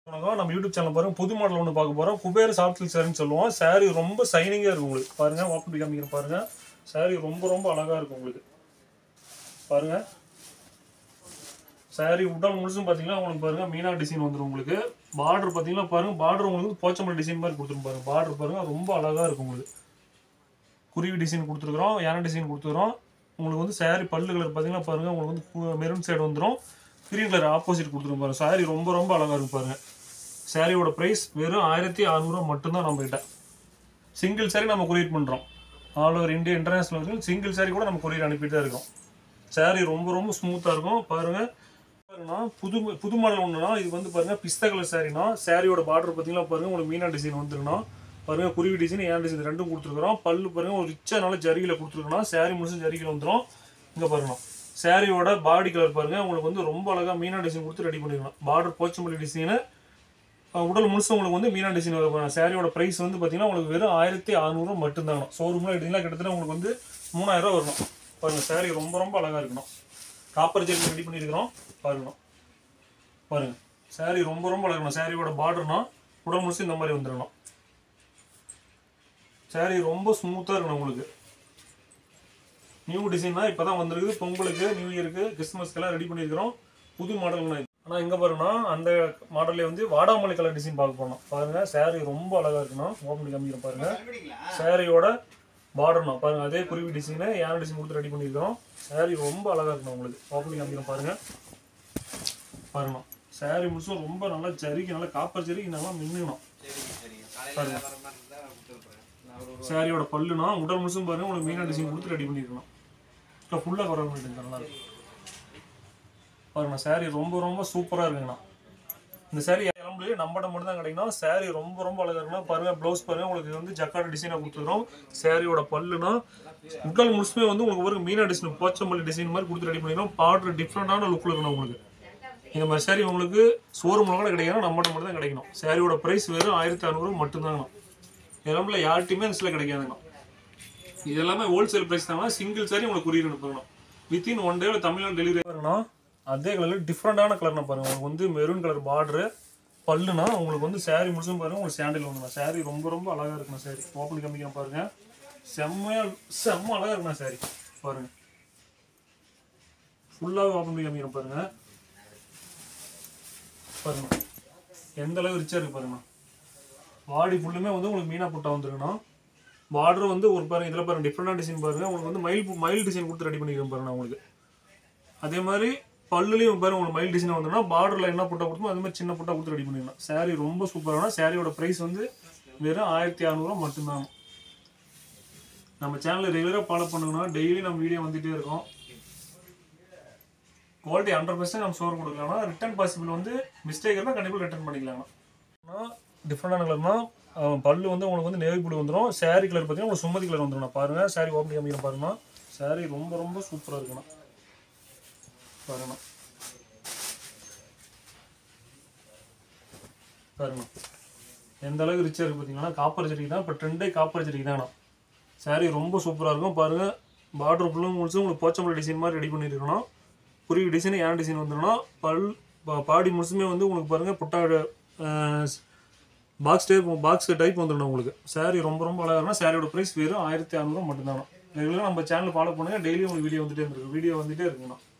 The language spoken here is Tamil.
வணக்கம் நம்ம யூடியூப் சேனல் பாருங்க புது மாடல் ஒன்று பார்க்க போறோம் குபேர சாஃப்ட் சில்க் சாரின்னு சொல்லுவோம் saree ரொம்ப சைனிங்காக இருக்கும் உங்களுக்கு பாருங்க ஓப்பன் பண்ணி காமிக்கிறேன் பாருங்க saree ரொம்ப ரொம்ப அழகா இருக்கும் உங்களுக்கு பாருங்க saree உடல் முழுசும் பார்த்தீங்கன்னா உங்களுக்கு பாருங்க மீனா டிசைன் வந்துடும் உங்களுக்கு பார்டர் பார்த்தீங்கன்னா பாருங்க பார்டர் உங்களுக்கு போச்சம்பள்ளி டிசைன் மாதிரி கொடுத்துரும் பாருங்க பார்டர் பாருங்க ரொம்ப அழகா இருக்கும் உங்களுக்கு குருவி டிசைன் கொடுத்துருக்குறோம் யானை டிசைன் கொடுத்துருக்குறோம் உங்களுக்கு வந்து saree பல்லு கலர் பார்த்தீங்கன்னா பாருங்க உங்களுக்கு வந்து மெரூன் சைடு வந்துடும் கிரீன் கலர் ஆப்போசிட் கொடுத்துரும் பாருங்க saree ரொம்ப ரொம்ப அழகா இருக்கும் பாருங்க சாரியோட ப்ரைஸ் வெறும் ஆயிரத்தி அறநூறுவா மட்டும்தான் நம்ம கிட்ட சிங்கிள் saree நம்ம கொரியர் பண்ணுறோம் ஆல் ஓவர் இந்தியா இன்டர்நேஷனல் வரைக்கும் சிங்கிள் saree கூட நம்ம கொரியர் அனுப்பிட்டு தான் இருக்கோம் saree ரொம்ப ரொம்ப ஸ்மூத்தாக இருக்கும் பாருங்க பாருங்கண்ணா புது புது மாடல் ஒன்றுனா இது வந்து பாருங்க பிஸ்தா கலர் சாரினா சாரியோட பார்டர் பார்த்தீங்கன்னா பாருங்க உங்களுக்கு மீனா டிசைன் வந்துருக்குண்ணா பாருங்க குருவி டிசைன் ஏன் டிசைன் ரெண்டும் கொடுத்துருக்குறோம் பல்லு பாருங்க ஒரு ரிச்சா நல்ல ஜரிகையில் கொடுத்துருக்கோம் saree முழுசும் ஜரிகையில் வந்துடும் இங்கே பாருங்க சாரியோட பாடி கலர் பாருங்க உங்களுக்கு வந்து ரொம்ப அழகா மீனா டிசைன் கொடுத்து ரெடி பண்ணிருக்கலாம் பார்டர் போச்சம்பள்ளி டிசைனு அஹ் உடல் முழுசும் உங்களுக்கு வந்து மீனா டிசைன் வரும் சாரியோட ப்ரைஸ் வந்து பார்த்தீங்கன்னா உங்களுக்கு வெறும் ஆயிரத்தி அறநூறுவா மட்டும்தாங்க ஷோரூம்ல எடுத்தீங்கன்னா கிட்டத்தட்ட உங்களுக்கு வந்து மூணாயிரம் ரூபா வரணும் பாருங்க சாரி ரொம்ப ரொம்ப அழகா இருக்கணும் காப்பர் ஜெல் ரெடி பண்ணியிருக்கிறோம் பாருங்க பாருங்க சாரி ரொம்ப ரொம்ப அழகா இருக்கணும் சாரியோட பார்டர்னா உடல் முழுசும் இந்த மாதிரி வந்துடணும் சாரி ரொம்ப ஸ்மூத்தாக இருக்கணும் உங்களுக்கு நியூ டிசைன் தான் இப்போ தான் வந்திருக்குது பொங்கலுக்கு நியூ இயருக்கு கிறிஸ்மஸ்க்கெல்லாம் ரெடி பண்ணியிருக்கிறோம் புது மாடல்னா ஆனால் எங்கே பாருங்கன்னா அந்த மாடல்லே வந்து வாடாமல்லி கலர் டிசைன் பார்க்க போனோம் பாருங்க saree ரொம்ப அழகாக இருக்கணும் ஓப்பன் பண்ணி காமிக்கிறேன் பாருங்க சாரியோட பார்டர்னா பாருங்க அதே குருவி டிசைனு யானை டிசைன் கொடுத்து ரெடி பண்ணியிருக்கிறோம் saree ரொம்ப அழகாக இருக்கணும் உங்களுக்கு ஓப்பன் பண்ணி காமிக்கிறேன் பாருங்க பாருங்க saree முழுசும் ரொம்ப நல்லா ஜரிக்கு நல்லா காப்பர் ஜரிக்கு நல்லா மின்னணும் சாரியோட பல்லுனா உடல் முழுசும் பாருங்க உங்களுக்கு மீனா டிசைன் கொடுத்து ரெடி பண்ணியிருக்கணும் இப்போ ஃபுல்லாக கவர் பண்ணிட்டு நல்லா இருக்கும் பாருங்க சாரி ரொம்ப ரொம்ப சூப்பராக இருக்குங்கண்ணா இந்த சாரி கிளம்புல நம்மகிட்ட மட்டும் தான் கிடைக்கணும் சாரி ரொம்ப ரொம்ப அழகாக இருக்குன்னா பாருங்க ப்ளவுஸ் பாருங்க உங்களுக்கு வந்து ஜக்கார்டு டிசைனாக கொடுத்துருக்கோம் சாரியோட பல்லுனா உடல் முழுசுமே வந்து உங்களுக்கு ஒரு மீனா டிசைன் போச்சம்பள்ளி டிசைன் மாதிரி கொடுத்து ரெடி பண்ணிக்கிறோம் பார்டர் டிஃப்ரெண்டான லுக்கில் இருக்கணும் உங்களுக்கு இந்த மாதிரி சாரி உங்களுக்கு ஷோரூமில் கூட கிடைக்கணும் நம்மகிட்ட மட்டும் தான் கிடைக்கணும் சாரியோட ப்ரைஸ் வெறும் ஆயிரத்தி அறநூறு மட்டும்தாங்கண்ணா எல்லாமே யார்ட்டையுமே இந்த சில கிடைக்காதுங்க இது எல்லாமே ஹோல்சேல் ப்ரைஸ் தாங்க சிங்கிள் சாரி உங்களுக்கு குறியீடு அனுப்பணும் வித்தின் ஒன் டேவில் தமிழ்நாடு டெலிவரி பாருங்கண்ணா அதே கலரில் டிஃப்ரெண்டான கலர்னா பாருங்க உங்களுக்கு வந்து மெரூன் கலர் பார்டரு பல்லுனா உங்களுக்கு வந்து saree முழுசும் பாருங்க உங்களுக்கு சாண்டில் வந்துடும் saree ரொம்ப ரொம்ப அழகாக இருக்கணும் saree ஓப்பன் காமிக்கிறேன் பாருங்க செம்மையா செம்ம அழகாக இருக்கணும் saree பாருங்க ஃபுல்லாகவே ஓப்பன் பண்ணி காமிக்கிறேன் பாருங்க பாருங்க எந்த அளவு ரிச்சாக இருக்கு பாருங்க பாடி ஃபுல்லுமே வந்து உங்களுக்கு மீனா புட்டா வந்துருக்கணும் பார்டர் வந்து ஒரு பாருங்க இதில் பாருங்க டிஃப்ரெண்டான டிசைன் பாருங்க உங்களுக்கு வந்து மயில் பு- மயில் டிசைன் கொடுத்து ரெடி பண்ணிக்கிறேன் பாருங்க உங்களுக்கு அதே மாதிரி பல்லுலையும் பாருங்க உங்களுக்கு மயில் டிசைன் வந்துன்னா பார்டரில் என்ன புட்டா கொடுத்தோமோ அதே மாதிரி சின்ன புட்டா கொடுத்து ரெடி பண்ணிக்கலாம் saree ரொம்ப சூப்பரான சாரியோட ப்ரைஸ் வந்து வெறும் ஆயிரத்தி அறநூறுவா மட்டும்தான் நம்ம சேனலை ரெகுலராக ஃபாலோ பண்ணுங்கன்னா டெய்லி நம்ம வீடியோ வந்துகிட்டே இருக்கோம் குவாலிட்டி ஹண்ட்ரட் பர்சன்ட் நம்ம ஸ்டோர் கொடுக்கலாம் ரிட்டர்ன் பாசிபிள் வந்து மிஸ்டேக் இருந்தால் கண்டிப்பாக ரிட்டர்ன் பண்ணிக்கலாம் டிஃப்ரெண்டான கலர்னா பல்லு வந்து உங்களுக்கு வந்து நேவி ப்ளூ வந்துடும் saree கலர் பார்த்தீங்கன்னா உங்களுக்கு சுமதி கலர் வந்துடும் பாருங்க saree ஓப்பன் காமிக்கிறேன் பாருங்க saree ரொம்ப ரொம்ப சூப்பராக இருக்கணும் பாருங்க பாருங்க எந்த அளவுக்கு ரிச்சாக இருக்குது பார்த்தீங்கன்னா காப்பர் ஜெரிகை தான் இப்போ ட்ரெண்டே காப்பர் ஜெரிகை தானா saree ரொம்ப சூப்பராக இருக்கும் பாருங்க பார்டர் ஃபுல்லும் முடிச்சு உங்களுக்கு போச்சம்பள்ளி டிசைன் மாதிரி ரெடி பண்ணியிருக்கணும் குருவி டிசைன் ஏன் டிசைன் வந்துடணும் பல் பா- பாடி முழுசுமே வந்து உங்களுக்கு பாருங்க புட்டா பாக்ஸ் டைப் பாக்ஸ் டைப் வந்துடணும் உங்களுக்கு saree ரொம்ப ரொம்ப அழகாக இருக்கும் சாரியோட ப்ரைஸ் வெறும் ஆயிரத்தி அறநூறு மட்டும்தான் ரெகுலராக நம்ம சேனல் ஃபாலோ பண்ணுங்க டெய்லி உங்களுக்கு வீடியோ வந்துட்டே இருக்கு வீடியோ வந்துட்டே இருக்குங்கண்ணா